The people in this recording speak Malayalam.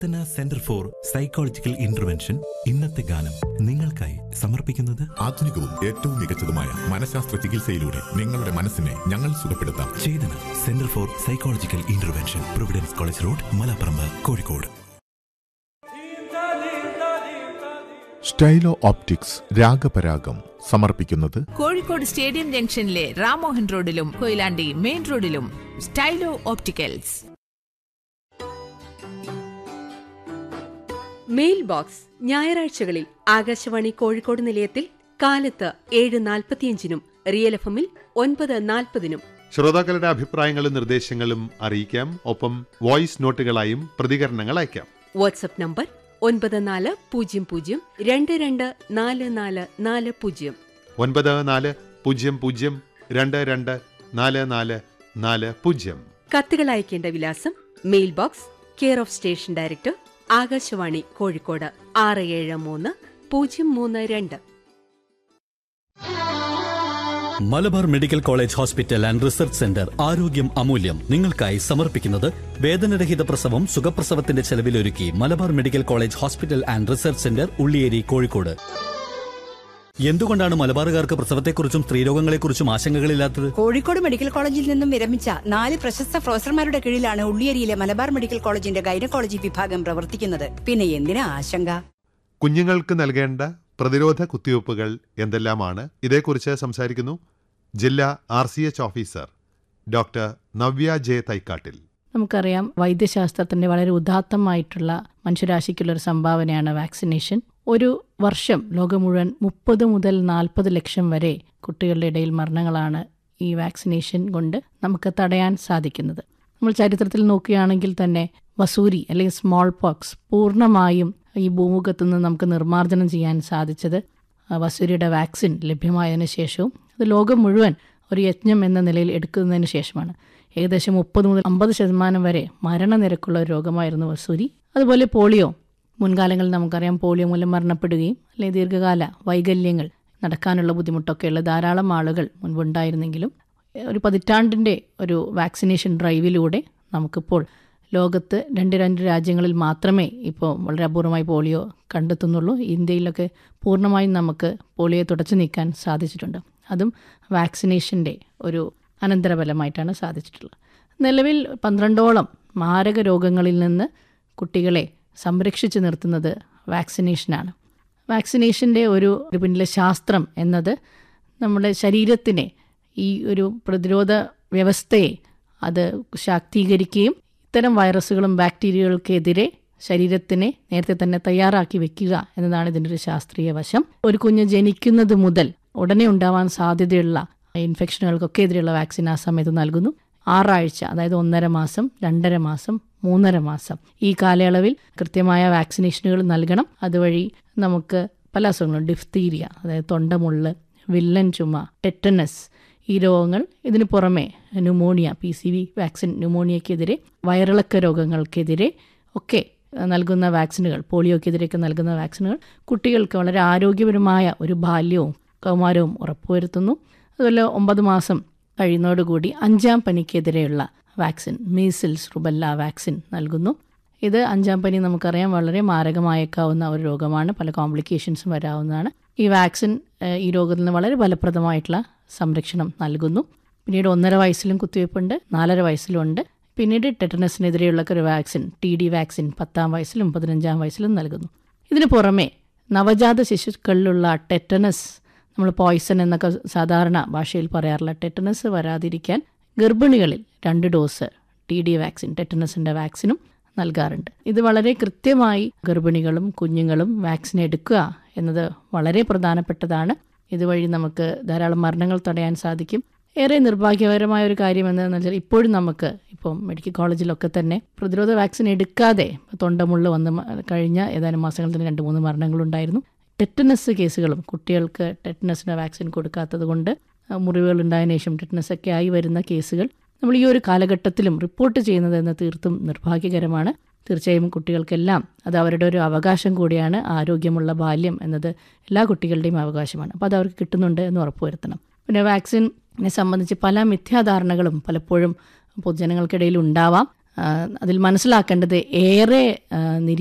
തന സെന്റർ ഫോർ സൈക്കോളജിക്കൽ ഇന്റർവെൻഷൻ ഇന്നത്തെ ഗാനം നിങ്ങൾക്കായി സമർപ്പിക്കുന്നത് ആധുനികവും ഏറ്റവും മികച്ചതുമായ മനഃശാസ്ത്ര ചികിത്സയിലൂടെ നിങ്ങളുടെ മനസ്സിനെ ഞങ്ങൾ സുഖപ്പെടുത്താം Chetana centre for psychological intervention Providence College Road Malaparamba Kozhikode Stylo Optics രാഗപരാഗം സമർപ്പിക്കുന്നത് കോഴിക്കോട് സ്റ്റേഡിയം ജംഗ്ഷനിലെ റാമോഹൻ റോഡിലും കൊയിലാണ്ടി മെയിൻ റോഡിലും സ്റ്റൈലോ ഓപ്റ്റിക്കൽസ് മെയിൽ ബോക്സ് ഞായറാഴ്ചകളിൽ ആകാശവാണി കോഴിക്കോട് നിലയത്തിൽ കാലത്ത് ഏഴ് നാൽപ്പത്തിയഞ്ചിനും റിയൽ എഫ് എമ്മിൽ ഒൻപത് നാൽപ്പതിനും ശ്രോതാക്കളുടെ അഭിപ്രായങ്ങളും നിർദ്ദേശങ്ങളും അറിയിക്കാം ഒപ്പം വോയിസ് നോട്ടുകളായും പ്രതികരണങ്ങൾ അയക്കാം വാട്സപ്പ് നമ്പർ ഒൻപത് നാല് പൂജ്യം പൂജ്യം രണ്ട് രണ്ട് നാല് നാല് നാല് പൂജ്യം ഒൻപത് നാല് പൂജ്യം പൂജ്യം രണ്ട് രണ്ട് നാല് നാല് നാല് പൂജ്യം കത്തുകൾ അയക്കേണ്ട വിലാസം mail box care of station director Akashvani Kozhikode ആറ് ഏഴ് മൂന്ന് പൂജ്യം മൂന്ന് രണ്ട് Malabar Medical College Hospital and Research Centre ആരോഗ്യം അമൂല്യം നിങ്ങൾക്കായി സമർപ്പിക്കുന്നത് വേദനരഹിത പ്രസവം സുഖപ്രസവത്തിന്റെ ചെലവിലൊരുക്കി Malabar Medical College Hospital and Research Centre Ulliyeri Kozhikode എന്തുകൊണ്ടാണ് മലബാറുകാർക്ക് പ്രസവത്തെക്കുറിച്ചും സ്ത്രീരോഗങ്ങളെക്കുറിച്ചും ആശങ്കകളില്ലാത്തത് കോഴിക്കോട് മെഡിക്കൽ കോളേജിൽ നിന്നും വിരമിച്ച നാല് പ്രശസ്ത പ്രൊഫസർമാരുടെ കീഴിലാണ് ഉള്ളിയേരിയിലെ മലബാർ മെഡിക്കൽ കോളേജിന്റെ ഗൈനക്കോളജി വിഭാഗം പ്രവർത്തിക്കുന്നത് പിന്നെ എന്തിനാ ആശങ്ക കുഞ്ഞുങ്ങൾക്ക് നൽകേണ്ട പ്രതിരോധ കുത്തിവയ്പ്പുകൾ എന്തെല്ലാമാണ് ഇതേക്കുറിച്ച് സംസാരിക്കുന്നു ജില്ലാ R C H officer doctor Navya J Thaikkattil നമുക്കറിയാം വൈദ്യശാസ്ത്രത്തിന്റെ വളരെ ഉദാത്തമായിട്ടുള്ള മനുഷ്യരാശിക്കുള്ള ഒരു സംഭാവനയാണ് വാക്സിനേഷൻ ഒരു വർഷം ലോകം മുഴുവൻ മുപ്പത് മുതൽ നാൽപ്പത് ലക്ഷം വരെ കുട്ടികളുടെ ഇടയിൽ മരണങ്ങളാണ് ഈ വാക്സിനേഷൻ കൊണ്ട് നമുക്ക് തടയാൻ സാധിക്കുന്നത് നമ്മൾ ചരിത്രത്തിൽ നോക്കുകയാണെങ്കിൽ തന്നെ വസൂരി അല്ലെങ്കിൽ സ്മോൾ പോക്സ് പൂർണ്ണമായും ഈ ഭൂമുഖത്തു നിന്ന് നമുക്ക് നിർമ്മാർജ്ജനം ചെയ്യാൻ സാധിച്ചത് ആ വസൂരിയുടെ വാക്സിൻ ലഭ്യമായതിനു ശേഷവും അത് ലോകം മുഴുവൻ ഒരു യജ്ഞം എന്ന നിലയിൽ എടുക്കുന്നതിന് ശേഷമാണ് ഏകദേശം മുപ്പത് മുതൽ അമ്പത് ശതമാനം വരെ മരണനിരക്കുള്ള ഒരു രോഗമായിരുന്നു വസൂരി അതുപോലെ പോളിയോ മുൻകാലങ്ങളിൽ നമുക്കറിയാം പോളിയോ മൂലം മരണപ്പെടുകയും അല്ലെങ്കിൽ ദീർഘകാല വൈകല്യങ്ങൾ നടക്കാനുള്ള ബുദ്ധിമുട്ടൊക്കെയുള്ള ധാരാളം ആളുകൾ മുൻപുണ്ടായിരുന്നെങ്കിലും ഒരു പതിറ്റാണ്ടിൻ്റെ ഒരു വാക്സിനേഷൻ ഡ്രൈവിലൂടെ നമുക്കിപ്പോൾ ലോകത്ത് രണ്ട് രണ്ട് രാജ്യങ്ങളിൽ മാത്രമേ ഇപ്പോൾ വളരെ അപൂർവമായി പോളിയോ കണ്ടെത്തുന്നുള്ളൂ ഇന്ത്യയിലൊക്കെ പൂർണ്ണമായും നമുക്ക് പോളിയോ തുടച്ചു നീക്കാൻ സാധിച്ചിട്ടുണ്ട് അതും വാക്സിനേഷൻ്റെ ഒരു അനന്തരഫലമായിട്ടാണ് സാധിച്ചിട്ടുള്ളത് നിലവിൽ പന്ത്രണ്ടോളം മാരക രോഗങ്ങളിൽ നിന്ന് കുട്ടികളെ സംരക്ഷിച്ചു നിർത്തുന്നത് വാക്സിനേഷനാണ് വാക്സിനേഷൻ്റെ ഒരു ഒരു പിന്നിലെ ശാസ്ത്രം എന്നത് നമ്മുടെ ശരീരത്തിനെ ഈ ഒരു പ്രതിരോധ വ്യവസ്ഥയെ അത് ശാക്തീകരിക്കുകയും ഇത്തരം വൈറസുകളും ബാക്ടീരിയകൾക്കെതിരെ ശരീരത്തിനെ നേരത്തെ തന്നെ തയ്യാറാക്കി വെക്കുക എന്നതാണ് ഇതിൻ്റെ ഒരു ശാസ്ത്രീയ വശം ഒരു കുഞ്ഞ് ജനിക്കുന്നത് മുതൽ ഉടനെ ഉണ്ടാവാൻ സാധ്യതയുള്ള ഇൻഫെക്ഷനുകൾക്കൊക്കെ എതിരെയുള്ള വാക്സിൻ ആ സമയത്ത് നൽകുന്നു ആറാഴ്ച അതായത് ഒന്നര മാസം രണ്ടര മാസം മൂന്നര മാസം ഈ കാലയളവിൽ കൃത്യമായ വാക്സിനേഷനുകൾ നൽകണം അതുവഴി നമുക്ക് പല അസുഖങ്ങളും ഡിഫ്തീരിയ അതായത് തൊണ്ടമുള്ള് വില്ലൻ ചുമ ടെറ്റനസ് ഈ രോഗങ്ങൾ ഇതിനു പുറമെ pneumonia P C V vaccine ന്യൂമോണിയക്കെതിരെ വയറിളക്ക രോഗങ്ങൾക്കെതിരെ ഒക്കെ നൽകുന്ന വാക്സിനുകൾ പോളിയോക്കെതിരെയൊക്കെ നൽകുന്ന വാക്സിനുകൾ കുട്ടികൾക്ക് വളരെ ആരോഗ്യപരമായ ഒരു ബാല്യവും കൗമാരവും ഉറപ്പുവരുത്തുന്നു അതുപോലെ ഒമ്പത് മാസം കഴിയുന്നതോടുകൂടി അഞ്ചാം പനിക്കെതിരെയുള്ള വാക്സിൻ മീസിൽസ് റുബല്ല വാക്സിൻ നൽകുന്നു ഇത് അഞ്ചാം പനി നമുക്കറിയാം വളരെ മാരകമായേക്കാവുന്ന ഒരു രോഗമാണ് പല കോംപ്ലിക്കേഷൻസും വരാവുന്നതാണ് ഈ വാക്സിൻ ഏഹ്, ഈ രോഗത്തിൽ നിന്ന് വളരെ ഫലപ്രദമായിട്ടുള്ള സംരക്ഷണം നൽകുന്നു പിന്നീട് ഒന്നര വയസ്സിലും കുത്തിവയ്പ്പുണ്ട് നാലര വയസ്സിലും ഉണ്ട് പിന്നീട് ടെറ്റനസിനെതിരെയുള്ള ഒരു വാക്സിൻ ടി ഡി വാക്സിൻ പത്താം വയസ്സിലും പതിനഞ്ചാം വയസ്സിലും നൽകുന്നു ഇതിനു പുറമെ നവജാത ശിശുക്കളിലുള്ള ടെറ്റനസ് നമ്മൾ പോയ്സൺ എന്നൊക്കെ സാധാരണ ഭാഷയിൽ പറയാറുള്ള ടെറ്റനസ് വരാതിരിക്കാൻ ഗർഭിണികളിൽ രണ്ട് ഡോസ് ടി ഡി വാക്സിൻ ടെറ്റനസിൻ്റെ വാക്സിനും നൽകാറുണ്ട് ഇത് വളരെ കൃത്യമായി ഗർഭിണികളും കുഞ്ഞുങ്ങളും വാക്സിൻ എടുക്കുക എന്നത് വളരെ പ്രധാനപ്പെട്ടതാണ് ഇതുവഴി നമുക്ക് ധാരാളം മരണങ്ങൾ തടയാൻ സാധിക്കും ഏറെ നിർഭാഗ്യകരമായ ഒരു കാര്യം എന്താണെന്ന് വെച്ചാൽ ഇപ്പോഴും നമുക്ക് ഇപ്പോൾ മെഡിക്കൽ കോളേജിലൊക്കെ തന്നെ പ്രതിരോധ വാക്സിൻ എടുക്കാതെ തൊണ്ടമുള്ള വന്ന് മ- കഴിഞ്ഞ ഏതാനും മാസങ്ങളിൽ തന്നെ രണ്ട് മൂന്ന് മരണങ്ങളുണ്ടായിരുന്നു ടെറ്റനസ് കേസുകളും കുട്ടികൾക്ക് ടെറ്റനസിന് വാക്സിൻ കൊടുക്കാത്തത് കൊണ്ട് ആ, മുറിവുകളുണ്ടായതിനു ശേഷം ടെറ്റനസ് ഒക്കെ ആയി വരുന്ന കേസുകൾ നമ്മൾ ഈ ഒരു കാലഘട്ടത്തിലും റിപ്പോർട്ട് ചെയ്യുന്നത് എന്ന് തീർത്തും നിർഭാഗ്യകരമാണ് തീർച്ചയായും കുട്ടികൾക്കെല്ലാം അത് അവരുടെ ഒരു അവകാശം കൂടിയാണ് ആരോഗ്യമുള്ള ബാല്യം എന്നത് എല്ലാ കുട്ടികളുടെയും അവകാശമാണ് അപ്പോൾ അത് അവർക്ക് കിട്ടുന്നുണ്ട് എന്ന് ഉറപ്പുവരുത്തണം പിന്നെ വാക്സിനെ സംബന്ധിച്ച് പല മിഥ്യാധാരണകളും പലപ്പോഴും പൊതുജനങ്ങൾക്കിടയിൽ ഉണ്ടാവാം അതിൽ മനസ്സിലാക്കേണ്ടത് ഏറെ ആ,